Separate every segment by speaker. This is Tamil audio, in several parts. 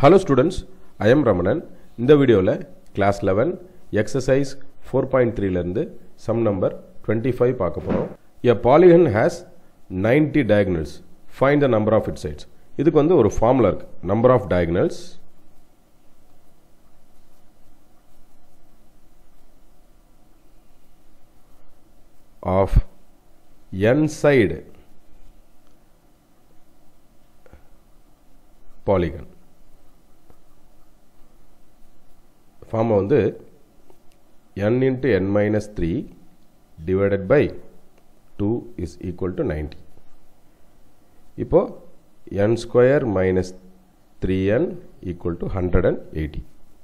Speaker 1: hello students I am Ramanan இந்த வீடியோவில் class eleven exercise four point த்ரீலேருந்து சம் நம்பர் டுவெண்ட்டி ஃபைவ் பார்க்க போகிறோம் a polygon has ninety diagonals find the number of it sides இதுக்கு வந்து ஒரு ஃபார்முலா இருக்கு number of diagonals of n side polygon ஃபார்மை வந்து n into n minus three divided by two is equal to ninety இப்போ n square minus three n equal to hundred and eighty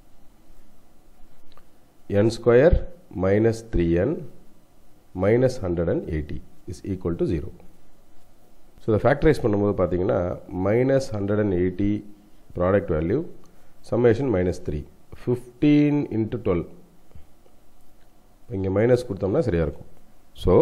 Speaker 1: n square minus three n minus hundred and eighty is equal to zero so இதை ஃபேக்டரைஸ் பண்ணும்போது பார்த்தீங்கன்னா minus hundred and eighty product value summation minus three fifteen into twelve இங்கே மைனஸ் கொடுத்தோம்னா சரியாக இருக்கும் so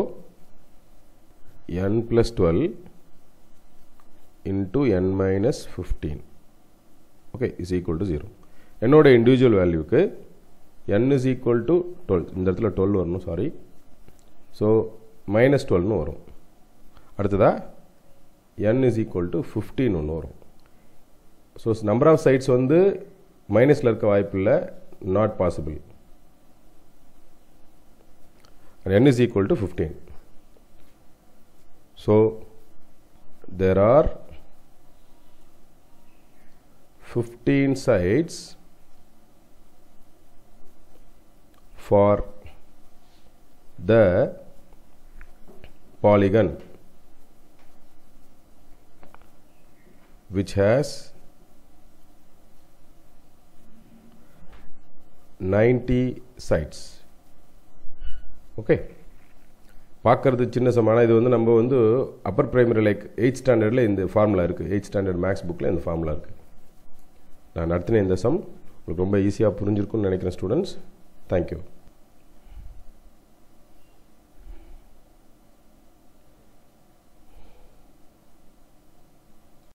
Speaker 1: n plus twelve into n minus fifteen okay is equal to zero என்னோட இண்டிவிஜுவல் வேல்யூக்கு n is equal to twelve இந்த இடத்துல டுவெல் வரணும் சாரி ஸோ மைனஸ் டுவெல்னு வரும் அடுத்ததாக n is equal to fifteen ஒன்று வரும் ஸோ நம்பர் ஆஃப் சைட்ஸ் வந்து மைனஸில் இருக்க வாய்ப்பு இல்லை not possible n is equal to 15 so there are 15 sides for the polygon which has 90 sides okay பார்க்கறது சின்ன சமான இது வந்து நம்ம வந்து அப்பர் பிரைமரி லைக் எயிட் ஸ்டாண்டர்டில் இந்த ஃபார்முலா இருக்குது எயிட் ஸ்டாண்டர்ட் மேக்ஸ் புக்கில் இந்த ஃபார்முலா இருக்குது நான் நடத்தின இந்த சம் உங்களுக்கு ரொம்ப ஈஸியாக புரிஞ்சிருக்கும்னு நினைக்கிறேன் ஸ்டூடெண்ட்ஸ் தேங்க்யூ